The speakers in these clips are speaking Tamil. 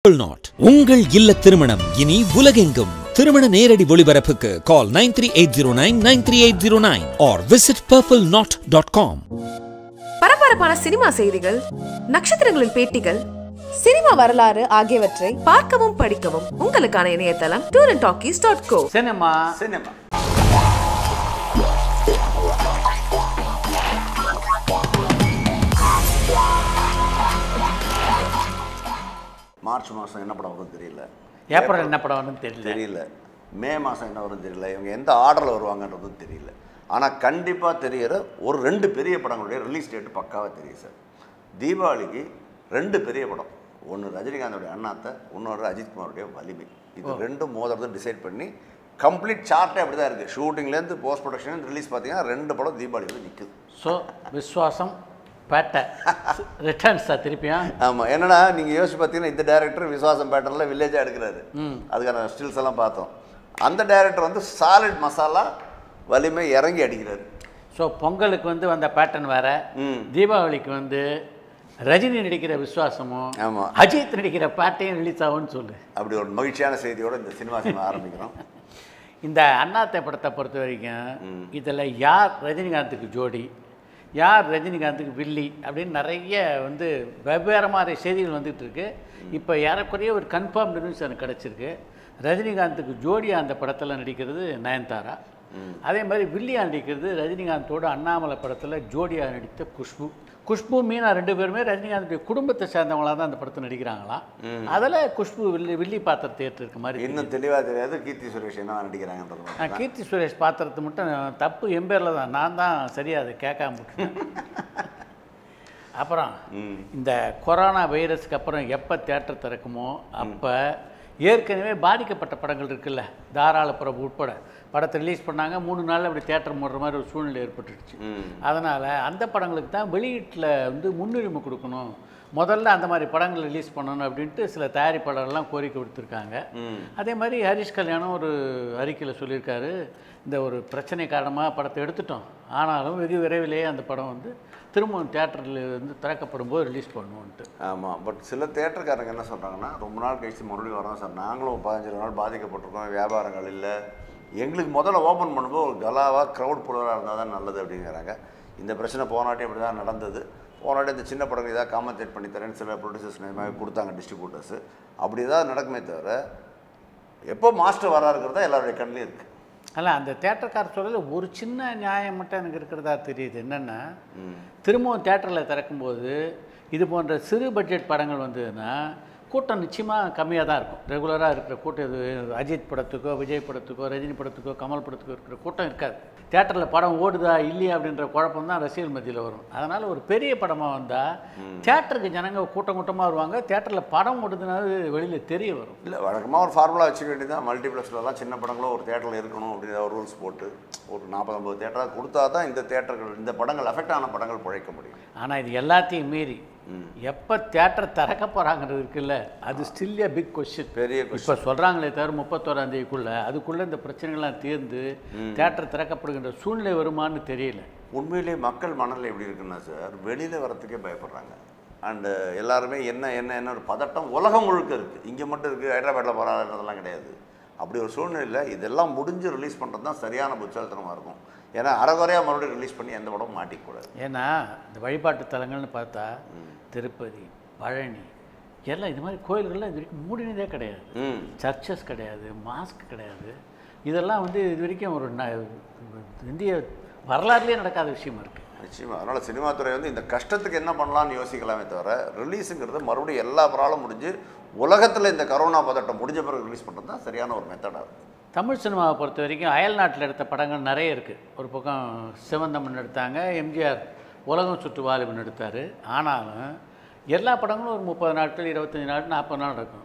பர்பிள் நாட் உங்கள் இல்ல திருமணம் இனி உலகெங்கும் திருமண நேரடி ஒளிபரப்புக்கு call nine three eight zero nine nine three eight zero nine or visit purple note dot com பரபரப்பான சினிமா செய்திகள் நட்சத்திரங்களின் பேட்டிகள் சினிமா வரலாறு ஆகியவற்றை பார்க்கவும் படிக்கவும் உங்களுக்கான இணையதளம் tour and talkies dot co cinema cinema March மாதம் என்ன படம் வரும்னு தெரியல ஏப்ரல் என்ன படம் வரும்னு தெரியல தெரியல மே மாதம் என்ன வரும்னு தெரியல இவங்க எந்த ஆர்டரில் வருவாங்கன்றதும் தெரியல ஆனால் கண்டிப்பாக தெரிகிற ஒரு ரெண்டு பெரிய படங்களுடைய ரிலீஸ் டேட்டு பக்காவாக தெரியும் சார் தீபாவளிக்கு ரெண்டு பெரிய படம் ஒன்று ரஜினிகாந்தோடைய அண்ணாத்தை இன்னொரு அஜித்குமாருடைய வலிமை இது ரெண்டும் மோதுறதும் டிசைட் பண்ணி கம்ப்ளீட் சார்ட்டே அப்படி தான் இருக்குது ஷூட்டிங்லேருந்து போஸ்ட் ப்ரொடக்ஷன் ரிலீஸ் பார்த்தீங்கன்னா ரெண்டு படம் தீபாவளியில் நிற்குது ஸோ விஸ்வாசம் பேட்டை ரிட்டர்ன்ஸா திருப்பியும் ஆமாம் என்னன்னா நீங்கள் யோசிச்சு பார்த்தீங்கன்னா இந்த டேரக்டர் விசுவாசம் பேட்டர்னில் வில்லேஜாக எடுக்கிறாரு அதுக்கான ஸ்டில்ஸ் எல்லாம் பார்த்தோம் அந்த டேரக்டர் வந்து சாலிட் மசாலா வலிமை இறங்கி அடிக்கிறாரு ஸோ பொங்கலுக்கு வந்து வந்த பேட்டர்ன் வேற ம். தீபாவளிக்கு வந்து ரஜினி நடிக்கிற விஸ்வாசமும் ஆமா. அஜித் நடிக்கிற பாட்டையும் ரிலீஸ் ஆகும்னு சொல்லு அப்படி ஒரு மகிழ்ச்சியான செய்தியோட இந்த சினிமா சினிமா ஆரம்பிக்கிறோம் இந்த அண்ணாத்தை படத்தை பொறுத்த வரைக்கும் இதில் யார் ரஜினிகாந்துக்கு ஜோடி யார் ரஜினிகாந்துக்கு வில்லி அப்படின்னு நிறைய வந்து வெவ்வேறு மாதிரி செய்திகள் வந்துகிட்டு இருக்கு இப்போ ஏறக்குறைய ஒரு கன்ஃபார்ம் நியூஸ் எனக்கு கிடச்சிருக்கு ரஜினிகாந்துக்கு ஜோடியாக அந்த படத்தில் நடிக்கிறது நயன்தாரா அதே மாதிரி வில்லியா நடிக்கிறது ரஜினிகாந்தோட அண்ணாமலை படத்தில் ஜோடியாக நடித்த குஷ்பு குஷ்பு மீனா ரெண்டு பேருமே ரஜினிகாந்துடைய குடும்பத்தை சேர்ந்தவங்களாக தான் அந்த படத்தை நடிக்கிறாங்களாம் அதில் குஷ்பு வில்லி வில்லி பாத்திரத்தை ஏற்றிருக்க மாதிரி இன்னும் தெளிவாக தெரியாது கீர்த்தி சுரேஷ் என்ன நடிக்கிறாங்கன்றது நான் மட்டும் தான். கீர்த்தி சுரேஷ் பாத்திரத்தை மட்டும் தப்பு என் பேரில் தான் நான் தான் சரியாக அதை கேட்காம விட்டுட்டேன் அப்புறம் இந்த கொரோனா வைரஸ்க்கு அப்புறம் எப்போ தேட்டர் திறக்குமோ அப்போ ஏற்கனவே பாதிக்கப்பட்ட படங்கள் இருக்குல்ல தாராள பிரபு உட்பட படத்தை ரிலீஸ் பண்ணாங்க மூணு நாளில் அப்படி தேட்டர் மூடுற மாதிரி ஒரு சூழ்நிலை ஏற்பட்டுடுச்சு அதனால் அந்த படங்களுக்கு தான் வெளியீட்டில் வந்து முன்னுரிமை கொடுக்கணும் முதல்ல அந்த மாதிரி படங்கள் ரிலீஸ் பண்ணணும் அப்படின்ட்டு சில தயாரிப்பாளர்கள்லாம் கோரிக்கை விடுத்திருக்காங்க அதே மாதிரி ஹரிஷ் கல்யாணம் ஒரு அறிக்கையில் சொல்லியிருக்காரு இந்த ஒரு பிரச்சனை காரணமாக படத்தை எடுத்துட்டோம் ஆனாலும் வெகு விரைவிலேயே அந்த படம் வந்து திரும்பவும் தேட்டரில் வந்து திறக்கப்படும் போது ரிலீஸ் பண்ணுவோன்ட்டு ஆமாம் பட் சில தேட்டருக்காரங்க என்ன சொல்கிறாங்கன்னா ரொம்ப நாள் கழிச்சு மறுபடியும் வரோம் சார் நாங்களும் பதினஞ்சு நாள் பாதிக்கப்பட்டிருக்கோம் வியாபாரங்கள் இல்லை எங்களுக்கு முதல்ல ஓப்பன் பண்ணும்போது ஒரு கலாவாக க்ரௌட் புலராக இருந்தால் தான் நல்லது அப்படிங்கிறாங்க இந்த பிரச்சனை போனாட்டி அப்படி தான் நடந்தது போனாட்டி இந்த சின்ன படங்கள் ஏதாவது காம்பன்சேட் பண்ணி தரேன்னு சில ப்ரொடியூசர்ஸ் மாதிரி கொடுத்தாங்க டிஸ்ட்ரிபியூட்டர்ஸ் அப்படி ஏதாவது நடக்குமே தவிர எப்போ மாஸ்டர் வராருங்கிறதா எல்லாருடைய கண்ணிலையும் இருக்குது அல்ல அந்த தேட்டர்கார் சொல்லல ஒரு சின்ன நியாயம் மட்டும் எனக்கு இருக்கிறதா தெரியுது என்னென்னா திரும்பவும் தேட்டரில் திறக்கும்போது இது போன்ற சிறு பட்ஜெட் படங்கள் வந்ததுன்னா கூட்டம் நிச்சயமாக கம்மியாக தான் இருக்கும் ரெகுலராக இருக்கிற கூட்டம் இது அஜித் படத்துக்கோ விஜய் படத்துக்கோ ரஜினி படத்துக்கோ கமல் படத்துக்கோ இருக்கிற கூட்டம் இருக்காது தேட்டரில் படம் ஓடுதா இல்லையா அப்படின்ற குழப்பம் தான் ரசிகர்கள் மத்தியில் வரும் அதனால் ஒரு பெரிய படமாக வந்தால் தேட்டருக்கு ஜனங்க கூட்டம் கூட்டமாக வருவாங்க தேட்டரில் படம் ஓடுதுனால வெளியில் தெரிய வரும் இல்லை வழக்கமாக ஒரு ஃபார்முலா வச்சுக்க வேண்டியதான் மல்டிப்ளெக்ஸ்லலாம் சின்ன படங்களும் ஒரு தேட்டரில் இருக்கணும் அப்படின்னு ஒரு ரூல்ஸ் போட்டு ஒரு நாற்பது ஐம்பது தேட்டராக கொடுத்தா தான் இந்த தேட்டர்கள் இந்த படங்கள் அஃபெக்ட் ஆன படங்கள் பிழைக்க முடியும் ஆனால் இது எல்லாத்தையும் மீறி எப்போ தேட்டர் திறக்க போகிறாங்கிறது இருக்குல்ல அது ஸ்டில் a பிக் கொஸ்டின் பெரிய இப்போ சொல்கிறாங்களே தவிர முப்பத்தோராம் தேதிக்குள்ளே அதுக்குள்ளே இந்த பிரச்சனைகள்லாம் தீர்ந்து தேட்டர் திறக்கப்படுகின்ற சூழ்நிலை வருமான்னு தெரியல உண்மையிலேயே மக்கள் மனநிலை எப்படி இருக்குன்னா சார் வெளியில் வரத்துக்கே பயப்படுறாங்க அண்டு எல்லாருமே என்ன என்ன என்ன ஒரு பதட்டம் உலகம் முழுக்க இருக்குது இங்கே மட்டும் இருக்குது ஹைதராபாத்தில் போகிறான்றதெல்லாம் கிடையாது அப்படி ஒரு சூழ்நிலையில் இதெல்லாம் முடிஞ்சு ரிலீஸ் பண்ணுறது தான் சரியான புத்தாலித்தனமாக இருக்கும் ஏன்னா அறகுறையாக மறுபடியும் ரிலீஸ் பண்ணி எந்த படமும் மாட்டிக்கூடாது ஏன்னா இந்த வழிபாட்டு தலங்கள்னு பார்த்தா திருப்பதி பழனி எல்லாம் இது மாதிரி கோயில்கள்லாம் இது வரைக்கும் மூடினதே கிடையாது ம் சர்ச்சஸ் கிடையாது மாஸ்க் கிடையாது இதெல்லாம் வந்து இது வரைக்கும் ஒரு ந- இந்திய வரலாறுலேயே நடக்காத விஷயமா இருக்குது நிச்சயமாக அதனால் சினிமா துறை வந்து இந்த கஷ்டத்துக்கு என்ன பண்ணலாம்னு யோசிக்கலாமே தவிர ரிலீஸுங்கிறது மறுபடியும் எல்லா ப்ராப்ளம் முடிஞ்சு உலகத்தில் இந்த கரோனா பதட்டம் முடிஞ்ச பிறகு ரிலீஸ் பண்ணுறது தான் சரியான ஒரு மெத்தடாக இருக்கும் தமிழ் சினிமாவை பொறுத்த வரைக்கும் அயல் நாட்டில் எடுத்த படங்கள் நிறைய இருக்குது ஒரு பக்கம் சிவந்தமன் எடுத்தாங்க எம்ஜிஆர் உலகம் சுற்று வாலிபன் எடுத்தார் ஆனாலும் எல்லா படங்களும் ஒரு முப்பது நாட்கள் இருபத்தஞ்சி நாள் நாற்பது நாள் இருக்கும்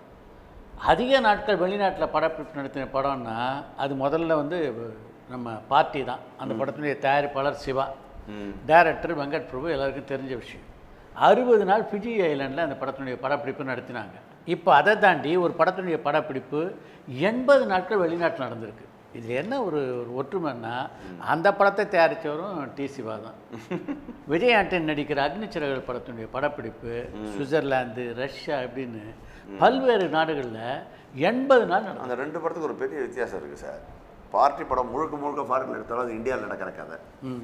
அதிக நாட்கள் வெளிநாட்டில் படப்பிடிப்பு நடத்தின படம்னா அது முதல்ல வந்து நம்ம பார்ட்டி தான் அந்த படத்தினுடைய தயாரிப்பாளர் சிவா டைரக்டர் வெங்கட் பிரபு எல்லாருக்கும் தெரிஞ்ச விஷயம் அறுபது நாள் ஃபிஜி ஐலாண்டில் அந்த படத்தினுடைய படப்பிடிப்பு நடத்தினாங்க இப்போ அதை தாண்டி ஒரு படத்தினுடைய படப்பிடிப்பு எண்பது நாட்கள் வெளிநாட்டில் நடந்திருக்கு இதில் என்ன ஒரு ஒரு ஒற்றுமைன்னா அந்த படத்தை தயாரித்தவரும் டி சிவா தான் விஜய் ஆண்டன் நடிக்கிற அக்னிச்சிறகுகள் படத்தினுடைய படப்பிடிப்பு சுவிட்சர்லாந்து ரஷ்யா அப்படின்னு பல்வேறு நாடுகளில் எண்பது நாள் நடக்கும் அந்த ரெண்டு படத்துக்கு ஒரு பெரிய வித்தியாசம் இருக்குது சார் பார்ட்டி படம் முழுக்க முழுக்க ஃபாரினில் எடுத்தாலும் அது இந்தியாவில் நடக்கிற கதை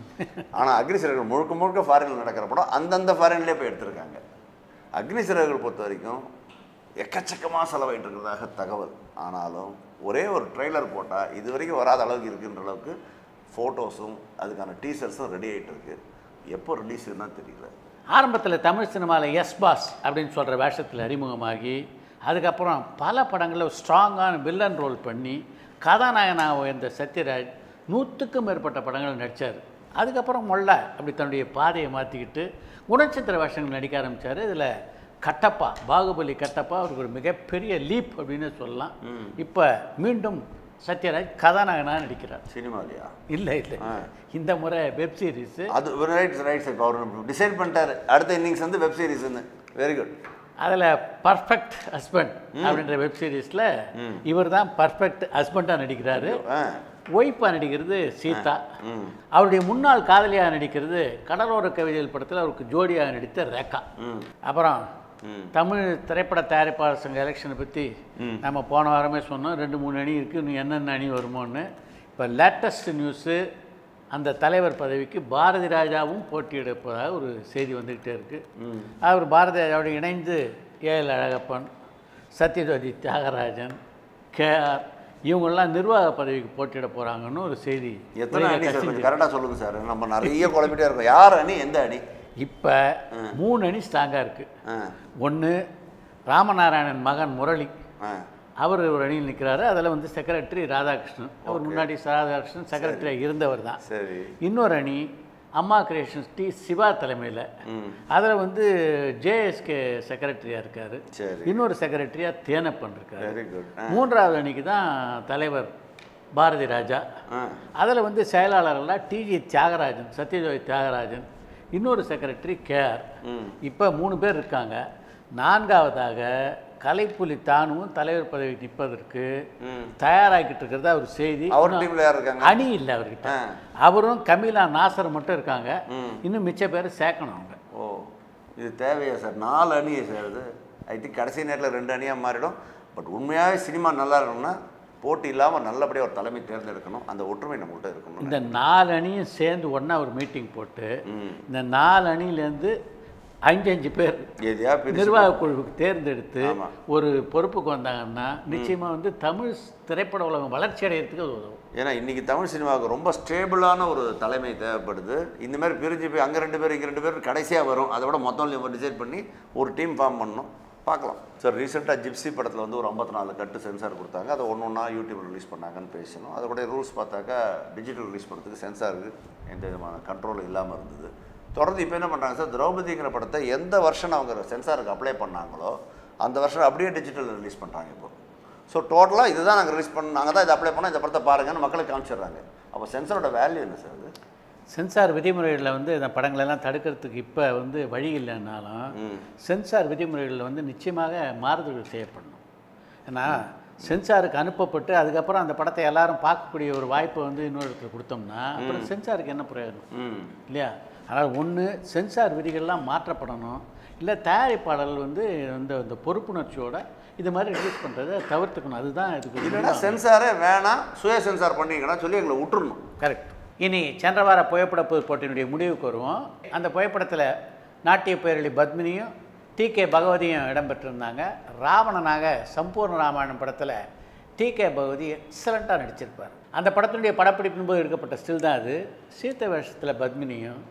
ஆனால் அக்னி சிறகுகள் முழுக்க முழுக்க ஃபாரினில் நடக்கிற படம் அந்தந்த ஃபாரின்லேயே போய் எடுத்திருக்காங்க அக்னி சிறகுகள் பொறுத்த வரைக்கும் எக்கச்சக்கமாக செலவாயிட்டு இருக்கிறதாக தகவல் ஆனாலும் ஒரே ஒரு ட்ரெய்லர் போட்டால் இது வரைக்கும் வராத அளவுக்கு இருக்குன்ற அளவுக்கு ஃபோட்டோஸும் அதுக்கான டீசர்ஸும் ரெடி ஆகிட்டு இருக்கு எப்போ ரிலீஸ்னா தெரியல ஆரம்பத்தில் தமிழ் சினிமாவில் எஸ் பாஸ் அப்படின்னு சொல்கிற வேஷத்தில் அறிமுகமாகி அதுக்கப்புறம் பல படங்களில் ஸ்ட்ராங்கான வில்லன் ரோல் பண்ணி கதாநாயகனாக உயர்ந்த சத்யராஜ் நூற்றுக்கும் மேற்பட்ட படங்கள் நடித்தார் அதுக்கப்புறம் மொல்ல அப்படி தன்னுடைய பாதையை மாற்றிக்கிட்டு குணச்சித்திர வேஷங்கள் நடிக்க ஆரம்பித்தார் இதில் கட்டப்பா பாகுபலி கட்டப்பா அவருக்கு ஒரு மிகப்பெரிய லீப் அப்படின்னு சொல்லலாம் இப்போ மீண்டும் சத்யராஜ் கதாநாயகனாக நடிக்கிறார் சினிமாலையா இல்லை இல்லை இந்த முறை வெப் சீரிஸு அது ரைட் ரைட் சார் அவர் டிசைட் பண்ணிட்டாரு அடுத்த இன்னிங்ஸ் வந்து வெப் சீரிஸ்ன்னு வெரி குட் அதில் பர்ஃபெக்ட் ஹஸ்பண்ட் அப்படின்ற வெப் சீரிஸில் இவர் தான் பர்ஃபெக்ட் ஹஸ்பண்டாக நடிக்கிறாரு ஆ ஒய்ஃபாக நடிக்கிறது சீதா அவருடைய முன்னாள் காதலியாக நடிக்கிறது கடலோர கவிதைகள் படத்தில் அவருக்கு ஜோடியாக நடித்த ரேகா அப்புறம் தமிழ் திரைப்பட தயாரிப்பாளர் சங்க எலெக்ஷனை பற்றி நம்ம போன வாரமே சொன்னோம் ரெண்டு மூணு அணி இருக்குது இன்னும் என்னென்ன அணி வருமோன்னு இப்போ லேட்டஸ்ட் நியூஸு அந்த தலைவர் பதவிக்கு பாரதி ராஜாவும் போட்டியிடப்பதாக ஒரு செய்தி வந்துக்கிட்டே இருக்குது அவர் பாரதி ராஜாவோடு இணைந்து ஏஎல் அழகப்பன் சத்யஜோதி தியாகராஜன் கேஆர் இவங்கெல்லாம் நிர்வாக பதவிக்கு போட்டியிட போகிறாங்கன்னு ஒரு செய்தி எத்தனை அணி சார் கொஞ்சம் கரெக்டாக சொல்லுங்க சார் நம்ம நிறைய குழம்பிட்டே இருக்கோம் யார் அணி எந்த அணி இப்போ மூணு அணி ஸ்ட்ராங்காக இருக்குது ஆ ஒன்று ராமநாராயணன் மகன் முரளி ஆ அவர் ஒரு அணியில் நிற்கிறாரு அதில் வந்து செக்ரட்டரி ராதாகிருஷ்ணன் அவர் முன்னாடி ராதாகிருஷ்ணன் செக்ரட்டரியாக இருந்தவர் தான் சரி இன்னொரு அணி அம்மா கிரியேஷன்ஸ் டி சிவா தலைமையில் அதில் வந்து ஜேஎஸ்கே செக்ரட்டரியாக இருக்கார் சரி இன்னொரு செக்ரட்டரியாக தேனப்பன் இருக்கார் வெரி குட் மூன்றாவது அணிக்கு தான் தலைவர் பாரதி ராஜா ஆ அதில் வந்து செயலாளர்கள்லாம் டிஜி தியாகராஜன் சத்யஜோதி தியாகராஜன் இன்னொரு செக்ரட்டரி கேஆர் இப்போ மூணு பேர் இருக்காங்க நான்காவதாக கலைப்புலி தானுவும் தலைவர் பதவிக்கு நிற்பதற்கு தயாராகிட்டு இருக்கிறதா ஒரு செய்தி அவர் டீமில் யார் இருக்காங்க அணி இல்லை அவர்கிட்ட அவரும் கமீலா நாசர் மட்டும் இருக்காங்க இன்னும் மிச்ச பேர் சேர்க்கணும் அவங்க ஓ இது தேவையா சார் நாலு அணியை சார் இது ஐ திங்க் கடைசி நேரத்தில் ரெண்டு அணியாக மாறிடும் பட் உண்மையாகவே சினிமா நல்லா இருக்கணும்னா போட்டி இல்லாமல் நல்லபடியாக ஒரு தலைமை தேர்ந்தெடுக்கணும் அந்த ஒற்றுமை நம்மள்கிட்ட இருக்கணும் இந்த நாலு அணியும் சேர்ந்து ஒன்றா ஒரு மீட்டிங் போட்டு இந்த நாலு அணியிலேருந்து அஞ்சு அஞ்சு பேர் எதையா பிரிச்சு நிர்வாக குழுவுக்கு தேர்ந்தெடுத்து ஆமா. ஒரு பொறுப்புக்கு வந்தாங்கன்னா நிச்சயமாக வந்து தமிழ் திரைப்பட உலகம் வளர்ச்சி அடையிறதுக்கு அது உதவும் ஏன்னா இன்னைக்கு தமிழ் சினிமாவுக்கு ரொம்ப ஸ்டேபிளான ஒரு தலைமை தேவைப்படுது இந்த மாதிரி பிரிஞ்சு போய் அங்கே ரெண்டு பேர் இங்கே ரெண்டு பேர் கடைசியாக வரும் அதை விட மொத்தம் டிசைட் பண்ணி ஒரு டீம் ஃபார்ம் பண்ணணும் பார்க்கலாம் சார் ரீசெண்டாக ஜிப்சி படத்தில் வந்து ஒரு ஐம்பத்தி நாலு கட்டு சென்சார் கொடுத்தாங்க அதை ஒன்று ஒன்றா யூடியூப்ல ரிலீஸ் பண்ணாங்கன்னு பேசணும் அதோடைய ரூல்ஸ் பார்த்தாக்கா டிஜிட்டல் ரிலீஸ் பண்ணுறதுக்கு சென்சாருக்கு எந்த விதமான கண்ட்ரோலும் இல்லாமல் இருந்தது தொடர்ந்து இப்போ என்ன பண்ணுறாங்க சார் திரௌபதிங்கிற படத்தை எந்த வருஷம் அவங்க சென்சாருக்கு அப்ளை பண்ணாங்களோ அந்த வருஷம் அப்படியே டிஜிட்டல் ரிலீஸ் பண்ணுறாங்க இப்போ ஸோ டோட்டலாக இதுதான் நாங்கள் ரிலீஸ் பண்ண நாங்கள் தான் இதை அப்ளை பண்ணோம் இந்த படத்தை பாருங்கன்னு மக்களுக்கு காமிச்சிடுறாங்க அப்போ சென்சாரோட வேல்யூ என்ன சார் அது சென்சார் விதிமுறைகளில் வந்து இந்த படங்களெல்லாம் தடுக்கிறதுக்கு இப்போ வந்து வழி இல்லைன்னாலும் சென்சார் விதிமுறைகளில் வந்து நிச்சயமாக மாறுதல்கள் செய்யப்படணும் ஏன்னா சென்சாருக்கு அனுப்பப்பட்டு அதுக்கப்புறம் அந்த படத்தை எல்லாரும் பார்க்கக்கூடிய ஒரு வாய்ப்பை வந்து இன்னொரு இடத்துல கொடுத்தோம்னா அப்புறம் சென்சாருக்கு என்ன பிரயோஜனம் ம் இல்லையா அதனால் ஒன்று சென்சார் விதிகள்லாம் மாற்றப்படணும் இல்லை தயாரிப்பாளர்கள் வந்து இந்த இந்த பொறுப்புணர்ச்சியோட இது மாதிரி ரிலீஸ் பண்ணுறதை தவிர்த்துக்கணும் அதுதான் இதுக்கு இல்லைன்னா சென்சாரே வேணாம் சுய சென்சார் பண்ணீங்கன்னா சொல்லி எங்களை விட்டுறணும் கரெக்ட் இனி சென்ற வார புகைப்பட பொது போட்டியினுடைய முடிவுக்கு வருவோம் அந்த புகைப்படத்தில் நாட்டிய பேரழி பத்மினியும் டி கே பகவதியும் இடம்பெற்றிருந்தாங்க ராவணனாக சம்பூர்ண ராமாயணம் படத்தில் டி கே பகவதி எக்ஸலண்ட்டாக நடிச்சிருப்பார் அந்த படத்தினுடைய படப்பிடிப்பின் போது எடுக்கப்பட்ட ஸ்டில் தான் அது சீத்த வேஷத்தில் பத்மினியும்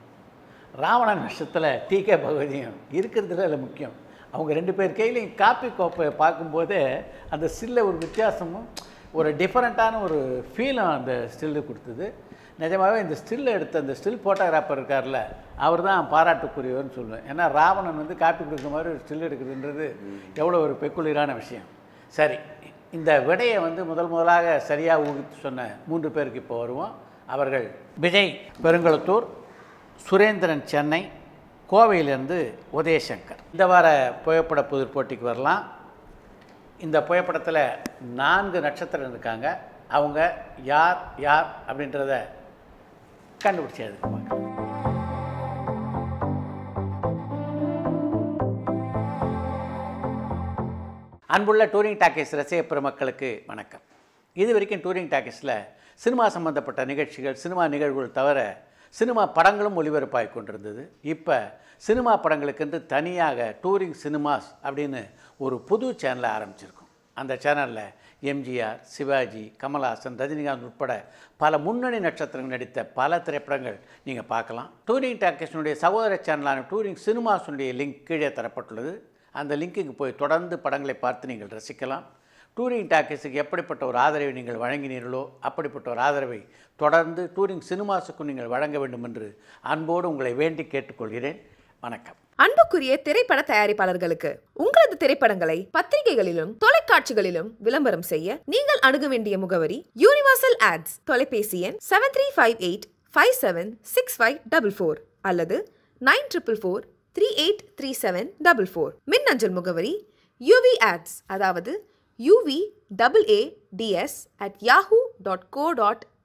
ராவணன் வேஷத்தில் டி கே பகவதியும் இருக்கிறதுல அதில் முக்கியம் அவங்க ரெண்டு பேர் கையிலையும் காப்பி கோப்பையை பார்க்கும்போதே அந்த ஸ்டில்ல ஒரு வித்தியாசமும் ஒரு டிஃப்ரெண்ட்டான ஒரு ஃபீலும் அந்த ஸ்டில்லு கொடுத்தது நிஜமாகவே இந்த ஸ்டில் எடுத்த அந்த ஸ்டில் ஃபோட்டோகிராஃபர் இருக்கார்ல அவர் தான் பாராட்டுக்குரியவர்னு சொல்லுவேன் ஏன்னா ராவணன் வந்து காப்பி கொடுக்குற மாதிரி ஒரு ஸ்டில் எடுக்குதுன்றது எவ்வளோ ஒரு பெக்குலியரான விஷயம் சரி இந்த விடையை வந்து முதல் முதலாக சரியாக ஊகித்து சொன்ன மூன்று பேருக்கு இப்போ வருவோம் அவர்கள் விஜய் பெருங்களத்தூர் சுரேந்திரன் சென்னை கோவையிலிருந்து உதயசங்கர் இந்த வார புகைப்பட புதிர் போட்டிக்கு வரலாம் இந்த புகைப்படத்தில் நான்கு நட்சத்திரம் இருக்காங்க அவங்க யார் யார் அப்படின்றத கண்டுபிடிச்சி எழுதிருப்பாங்க அன்புள்ள டூரிங் டாக்கீஸ் ரசிக பெருமக்களுக்கு வணக்கம் இது வரைக்கும் டூரிங் டாக்கீஸில் சினிமா சம்பந்தப்பட்ட நிகழ்ச்சிகள் சினிமா நிகழ்வுகள் தவிர சினிமா படங்களும் ஒளிபரப்பாகி கொண்டிருந்தது இப்போ சினிமா படங்களுக்கென்று தனியாக டூரிங் சினிமாஸ் அப்படின்னு ஒரு புது சேனலை ஆரம்பிச்சிருக்கோம் அந்த சேனலில் எம்ஜிஆர் சிவாஜி கமல்ஹாசன் ரஜினிகாந்த் உட்பட பல முன்னணி நட்சத்திரங்கள் நடித்த பல திரைப்படங்கள் நீங்கள் பார்க்கலாம் டூரிங் டாக்கீஸினுடைய சகோதர சேனலான டூரிங் சினிமாஸுடைய லிங்க் கீழே தரப்பட்டுள்ளது அந்த லிங்க்குக்கு போய் தொடர்ந்து படங்களை பார்த்து நீங்கள் ரசிக்கலாம் டூரிங் டாக்கீஸுக்கு எப்படிப்பட்ட ஒரு ஆதரவை நீங்கள் வழங்கினீர்களோ அப்படிப்பட்ட ஒரு ஆதரவை தொடர்ந்து டூரிங் சினிமாஸுக்கும் நீங்கள் வழங்க வேண்டும் என்று அன்போடு உங்களை வேண்டி கேட்டுக்கொள்கிறேன் வணக்கம் அன்புக்குரிய திரைப்பட தயாரிப்பாளர்களுக்கு உங்களது திரைப்படங்களை பத்திரிகைகளிலும் தொலைக்காட்சிகளிலும் விளம்பரம் செய்ய நீங்கள் அணுக வேண்டிய முகவரி யூனிவர்சல் ஆட்ஸ் தொலைபேசி எண் seven three five eight five seven six five double four அல்லது nine triple four three eight three seven double four மின்னஞ்சல் முகவரி யூவி ஆட்ஸ் அதாவது UV double A DS at Yahoo dot co dot